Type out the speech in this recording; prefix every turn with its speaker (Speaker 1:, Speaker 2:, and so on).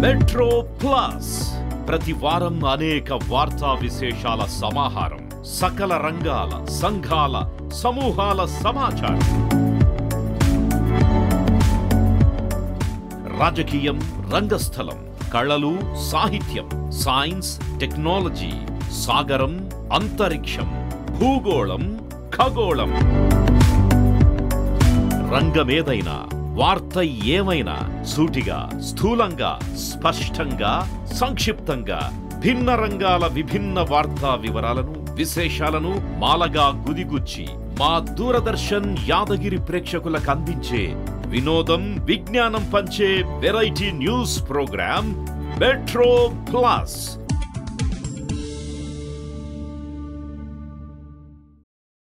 Speaker 1: metro plus ప్రతి వారం అనేక వార్తా విశేషాల సమాహారం సకల రంగాల సంఘాల సమూహాల సమాచారం రాజకీయం రంగస్థలం కళలు సాహిత్యం సైన్స్ టెక్నాలజీ సాగరం అంతరిక్షం భూగోళం ఖగోళం రంగమేదైనా వార్త ఏమైనా సూటిగా స్థూలంగా స్పష్టంగా సంక్షిప్తంగా భిన్న రంగాల విభిన్న వార్తా వివరాలను విశేషాలను మాలగా గుదిగుచ్చి మా దూరదర్శన్ యాదగిరి ప్రేక్షకులకు అందించే వినోదం విజ్ఞానం పంచే variety news program metro plus